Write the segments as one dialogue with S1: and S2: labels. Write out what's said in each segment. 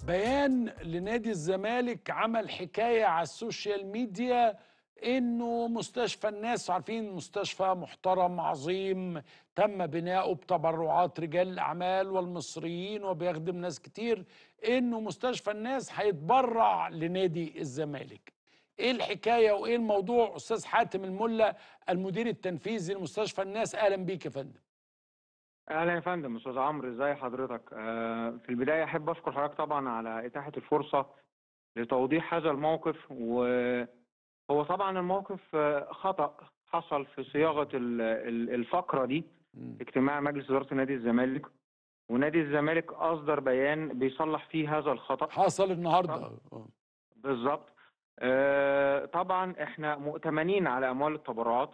S1: بيان لنادي الزمالك عمل حكاية على السوشيال ميديا انه مستشفى الناس عارفين مستشفى محترم عظيم تم بناؤه بتبرعات رجال الاعمال والمصريين وبيخدم ناس كتير انه مستشفى الناس هيتبرع لنادي الزمالك ايه الحكايه وايه الموضوع استاذ حاتم الملا المدير التنفيذي لمستشفى الناس اهلا بيك يا فندم
S2: اهلا يا فندم استاذ عمرو ازي حضرتك آه، في البدايه احب اشكر حضرتك طبعا على اتاحه الفرصه لتوضيح هذا الموقف وهو طبعا الموقف آه، خطا حصل في صياغه ال- ال- الفقره دي
S1: مم.
S2: اجتماع مجلس اداره نادي الزمالك ونادي الزمالك اصدر بيان بيصلح فيه هذا الخطا
S1: حصل النهارده آه.
S2: بالظبط آه، طبعا احنا مؤتمنين على اموال التبرعات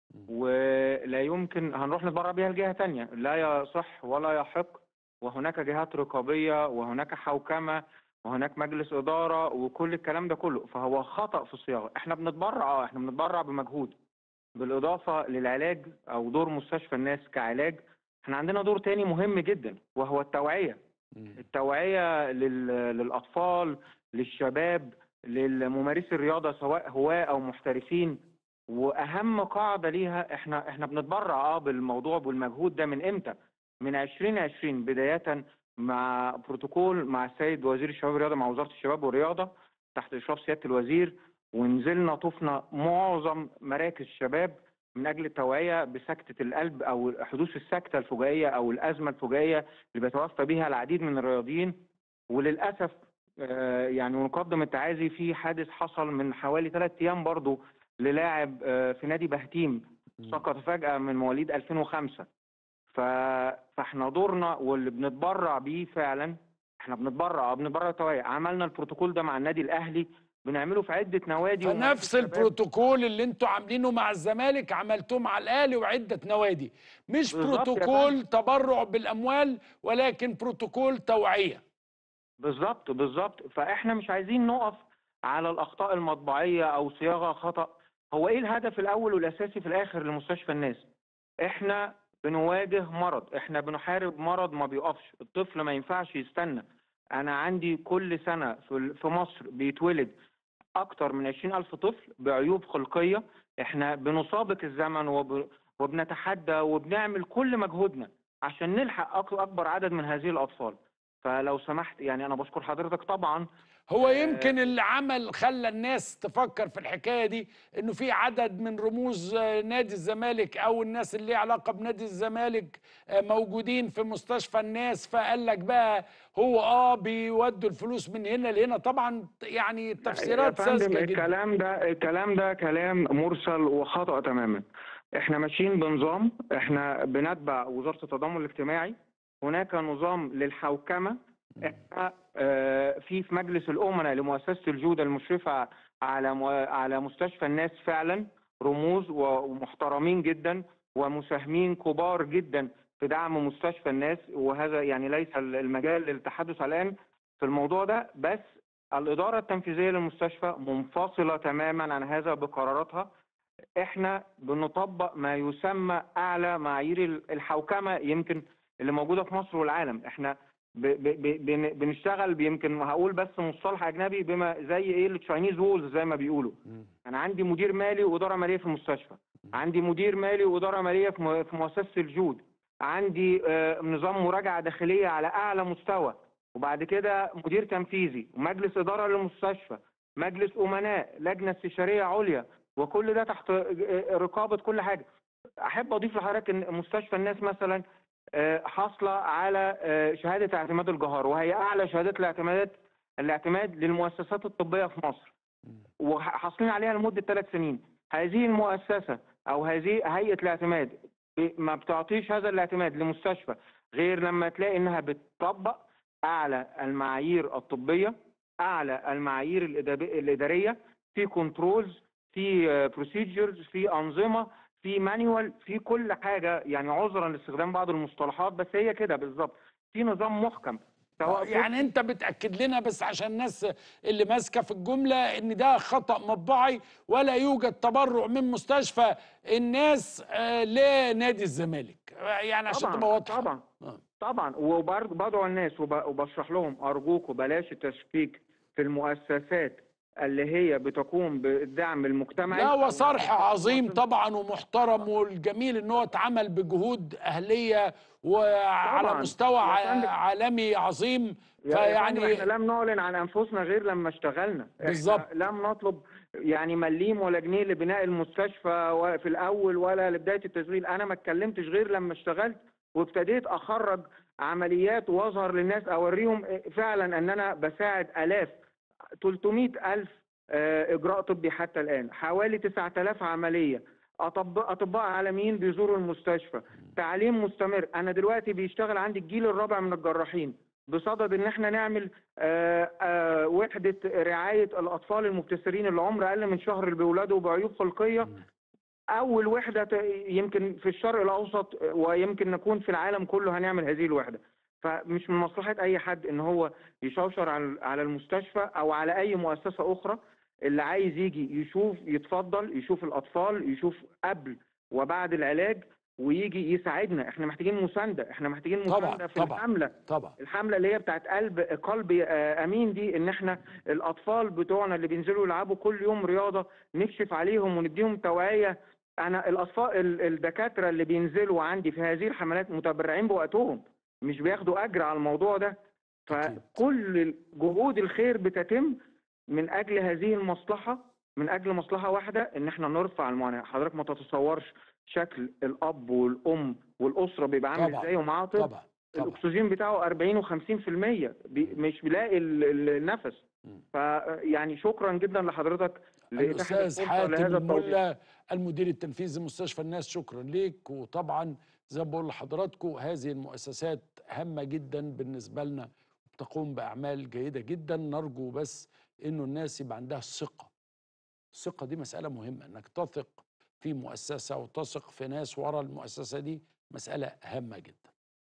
S2: ولا يمكن هنروح نتبرع بيها لجهه تانية لا يصح ولا يحق وهناك جهات رقابيه وهناك حوكمه وهناك مجلس اداره وكل الكلام ده كله فهو خطا في الصياغه احنا بنتبرع اه احنا بنتبرع بمجهود بالاضافه للعلاج او دور مستشفى الناس كعلاج احنا عندنا دور تاني مهم جدا وهو التوعيه
S1: مم.
S2: التوعية لل- للأطفال للشباب للممارسي الرياضة سواء هواة أو محترفين وأهم قاعدة ليها إحنا إحنا بنتبرع أه بالموضوع بالمجهود ده من إمتى؟ من 2020 بداية مع بروتوكول مع السيد وزير الشباب والرياضة مع وزارة الشباب والرياضة تحت إشراف سيادة الوزير ونزلنا طفنا معظم مراكز الشباب من أجل التوعية بسكتة القلب أو حدوث السكتة الفجائية أو الأزمة الفجائية اللي بيتوفى بها العديد من الرياضيين وللاسف آه، يعني نقدم التعازي في حادث حصل من حوالي ثلاث ايام برضو للاعب آه، في نادي بهتيم سقط فجأة من مواليد 2005 ف... فاحنا دورنا واللي بنتبرع بيه فعلا احنا بنتبرع آه، بنتبرع توعية عملنا البروتوكول ده مع النادي الاهلي بنعمله في عدة نوادي ومراكز
S1: فنفس
S2: شباب.
S1: البروتوكول اللي انتوا عاملينه مع الزمالك عملتوه مع الاهلي وعده نوادي مش
S2: بالظبط يا
S1: بروتوكول تبرع بالاموال ولكن بروتوكول توعيه
S2: بالظبط بالظبط فاحنا مش عايزين نقف على الاخطاء المطبعيه او صياغه خطا هو ايه الهدف الاول والاساسي في الاخر لمستشفى الناس احنا بنواجه مرض احنا بنحارب مرض ما بيقفش الطفل ما ينفعش يستنى انا عندي كل سنه في ال- في مصر بيتولد اكتر من 20 الف طفل بعيوب خلقيه احنا بنسابق الزمن وب... وبنتحدى وبنعمل كل مجهودنا عشان نلحق أك- اكبر عدد من هذه الاطفال فلو سمحت يعني انا بشكر حضرتك طبعا
S1: هو يمكن اللي عمل خلى الناس تفكر في الحكايه دي انه في عدد من رموز آه، نادي الزمالك او الناس اللي ليها علاقه بنادي الزمالك آه، موجودين في مستشفى الناس فقال لك بقى هو اه بيودوا الفلوس من هنا لهنا طبعا يعني تفسيرات
S2: يا فندم
S1: ساذجه جدا
S2: الكلام ده الكلام ده كلام مرسل وخطأ تماما احنا ماشيين بنظام احنا بنتبع وزارة التضامن الاجتماعي هناك نظام للحوكمة احنا آه، في في مجلس الأمناء لمؤسسة الجودة المشرفة على مو- على مستشفى الناس فعلا رموز و- ومحترمين جدا ومساهمين كبار جدا في دعم مستشفى الناس وهذا يعني ليس المجال للتحدث الآن في الموضوع ده بس الإدارة التنفيذية للمستشفى منفصلة تماما عن هذا بقراراتها احنا بنطبق ما يسمى اعلى معايير الحوكمه يمكن اللي موجوده في مصر والعالم احنا ب ب ب بن- بنشتغل يمكن هقول بس مصطلح اجنبي بما زي ايه التشاينيز وولز زي ما بيقولوا انا عندي مدير مالي واداره ماليه في المستشفى عندي مدير مالي واداره ماليه في م- في مؤسسه الجود عندي آه، نظام مراجعه داخليه على اعلى مستوى وبعد كده مدير تنفيذي ومجلس اداره للمستشفى مجلس امناء لجنه استشاريه عليا وكل ده تحت رقابه كل حاجه احب اضيف لحضرتك ان مستشفى الناس مثلا آه، حاصله على آه، شهاده اعتماد الجهار وهي اعلى شهادات الاعتمادات الاعتماد للمؤسسات الطبيه في مصر وحاصلين عليها لمده ثلاث سنين هذه المؤسسه او هذه هيئه الاعتماد ب- ما بتعطيش هذا الاعتماد لمستشفى غير لما تلاقي انها بتطبق اعلى المعايير الطبيه اعلى المعايير الإداب- الاداريه في كنترولز في بروسيجرز في انظمه في مانيوال في كل حاجه يعني عذرا لاستخدام بعض المصطلحات بس هي كده بالظبط في نظام محكم سواء
S1: يعني انت بتاكد لنا بس عشان الناس اللي ماسكه في الجمله ان ده خطا مطبعي ولا يوجد تبرع من مستشفى الناس آه، لنادي الزمالك يعني عشان
S2: طبعا
S1: تبقى واضحه
S2: طبعا
S1: آه.
S2: طبعا وبرضه بدعو الناس وب- وبشرح لهم ارجوكوا بلاش التشكيك في المؤسسات اللي هي بتقوم بالدعم المجتمعي
S1: لا
S2: أو
S1: وصرح
S2: المؤسسات
S1: عظيم
S2: المواطن.
S1: طبعا ومحترم والجميل ان هو اتعمل بجهود اهليه وعلى
S2: طبعاً.
S1: مستوى
S2: يا
S1: ع-
S2: فندم.
S1: عالمي عظيم
S2: يا- يا فندم
S1: فيعني
S2: احنا لم نعلن عن انفسنا غير لما اشتغلنا إحنا
S1: بالظبط.
S2: لم نطلب يعني مليم ولا جنيه لبناء المستشفى و- في الاول ولا لبدايه التشغيل انا ما اتكلمتش غير لما اشتغلت وابتديت اخرج عمليات واظهر للناس اوريهم فعلا ان انا بساعد الاف 300 الف آه، اجراء طبي حتى الان حوالي 9000 عمليه اطباء اطباء عالميين بيزوروا المستشفى تعليم مستمر انا دلوقتي بيشتغل عندي الجيل الرابع من الجراحين بصدد ان احنا نعمل آه، آه، وحده رعايه الاطفال المبتسرين اللي عمر اقل من شهر اللي بيولادوا بعيوب خلقيه اول وحده ت- يمكن في الشرق الاوسط ويمكن نكون في العالم كله هنعمل هذه الوحده فمش من مصلحه اي حد ان هو يشوشر على على المستشفى او على اي مؤسسه اخرى اللي عايز يجي يشوف يتفضل يشوف الاطفال يشوف قبل وبعد العلاج ويجي يساعدنا احنا محتاجين مسانده احنا محتاجين
S1: طبعاً،
S2: مسانده في
S1: طبعاً.
S2: الحمله
S1: طبعا
S2: الحمله اللي هي بتاعت قلب قلب آه، امين دي ان احنا الاطفال بتوعنا اللي بينزلوا يلعبوا كل يوم رياضه نكشف عليهم ونديهم توعيه انا الاطفال ال- الدكاتره اللي بينزلوا عندي في هذه الحملات متبرعين بوقتهم مش بياخدوا اجر على الموضوع ده
S1: أكيد.
S2: فكل جهود الخير بتتم من اجل هذه المصلحه من اجل مصلحه واحده ان احنا نرفع المعاناه حضرتك ما تتصورش شكل الاب والام والاسره بيبقى عامل
S1: طبعاً.
S2: ازاي ومعاه طفل
S1: طبعا طبعا
S2: الاكسجين بتاعه 40 و50% بي مش بيلاقي ال- ال- النفس
S1: مم.
S2: فيعني شكرا جدا لحضرتك لإتاحة
S1: الاستاذ
S2: الفرصة
S1: حاتم
S2: لهذا التوضيح.
S1: الملا المدير التنفيذي مستشفى الناس شكرا ليك وطبعا زي ما بقول لحضراتكم هذه المؤسسات هامه جدا بالنسبه لنا بتقوم باعمال جيده جدا نرجو بس انه الناس يبقى عندها الثقه الثقه دي مساله مهمه انك تثق في مؤسسه وتثق في ناس ورا المؤسسه دي مساله هامه جدا